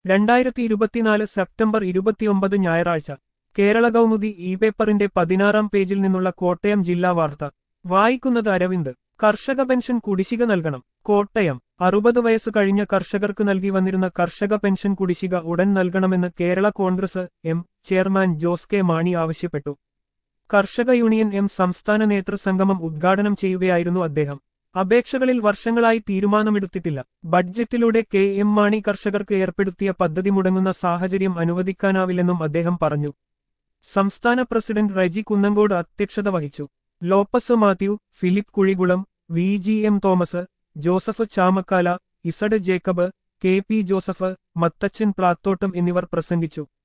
രണ്ടായിരത്തി ഇരുപത്തിനാല് സെപ്റ്റംബർ ഇരുപത്തിയൊമ്പത് ഞായറാഴ്ച കേരള കൗമുദി ഇ പേപ്പറിന്റെ പതിനാറാം പേജിൽ നിന്നുള്ള കോട്ടയം ജില്ലാ വാർത്ത വായിക്കുന്നത് അരവിന്ദ് കർഷക പെൻഷൻ കുടിശ്ശിക നൽകണം കോട്ടയം അറുപത് വയസ്സ് കഴിഞ്ഞ കർഷകർക്ക് നൽകി വന്നിരുന്ന കർഷക പെൻഷൻ കുടിശ്ശിക ഉടൻ നൽകണമെന്ന് Kerala Congress M chairman Jose K Mani ആവശ്യപ്പെട്ടു കർഷക യൂണിയൻ എം സംസ്ഥാന നേതൃസംഗമം ഉദ്ഘാടനം ചെയ്യുകയായിരുന്നു അദ്ദേഹം അപേക്ഷകളിൽ വർഷങ്ങളായി തീരുമാനമെടുത്തിട്ടില്ല ബഡ്ജറ്റിലൂടെ കെ എം മാണി കർഷകർക്ക് ഏർപ്പെടുത്തിയ പദ്ധതി മുടങ്ങുന്ന സാഹചര്യം അനുവദിക്കാനാവില്ലെന്നും അദ്ദേഹം പറഞ്ഞു സംസ്ഥാന പ്രസിഡന്റ് റെജി കുന്നങ്കോട് അധ്യക്ഷത വഹിച്ചു Lopez Mathew Philip Kuzhikulam V G M Thomas Joseph Chamakkala Z Jacob K P Joseph Mathachan Plathottam എന്നിവർ പ്രസംഗിച്ചു